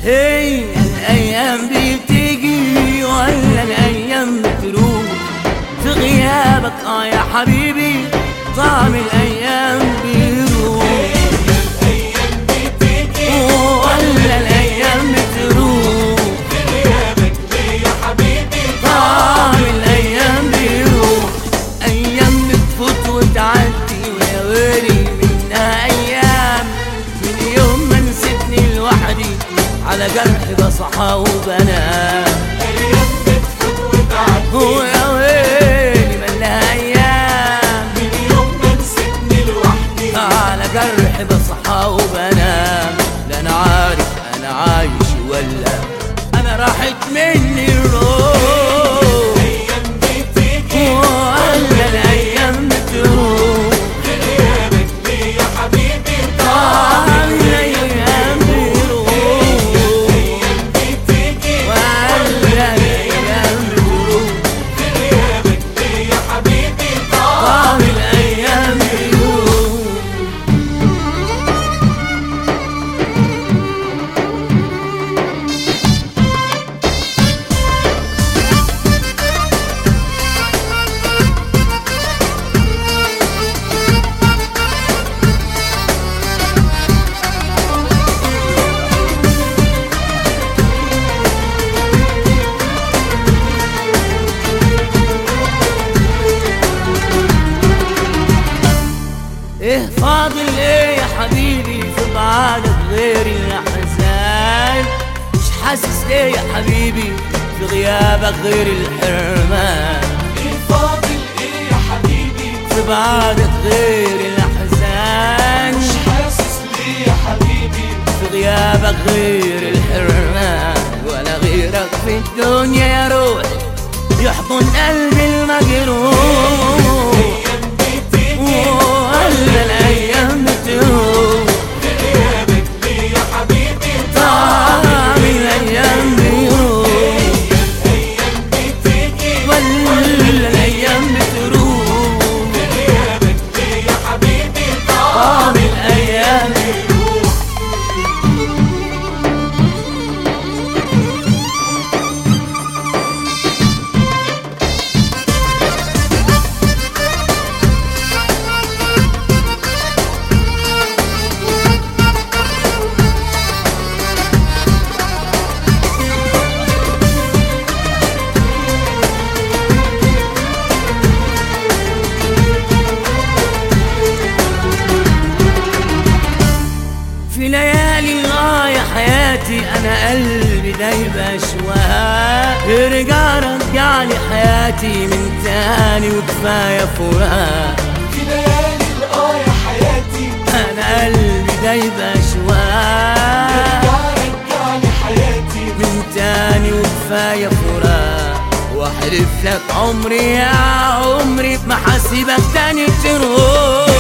هي الايام بتيجي ولا الايام بتروح في غيابك اه يا حبيبي طعم الايام بيروح ولا الايام بتروح طعم الايام بيروح ايام بتفوت وتعدي ويا ويلي منها ايام من يوم ما نسيتني لوحدي على جرح بصحى وبنام ويا ويلي ملها ايام على جرح بصحى وبنام لا انا عارف انا عايش ولا انا راحت مني الروح ولا الايام بتروح آه، الأيام بتروح. ولا الأيام بتروح. آه، الأيام بتروح. ايه فاضل ايه يا حبيبي في بعدك غير الاحزان مش حاسس ليه يا حبيبي في غيابك غير الحرمان في بعدك غير الاحزان في غيابك غير الحرمان ولا غيرك في الدنيا يا روحي يحضن قلبي المجروح ولا الايام بتروح طعم الايام بيروح ولا الايام بتروح طعم الايام بيروح في ليالي الله يا حياتي انا قلبي دايب اشواق ارجع رجع لي حياتي من تاني وكفايه فراق انا قلبي دايب اشواق من تاني وكفايه فراق واحلف لك عمري يا عمري ما حسيبك تاني تروح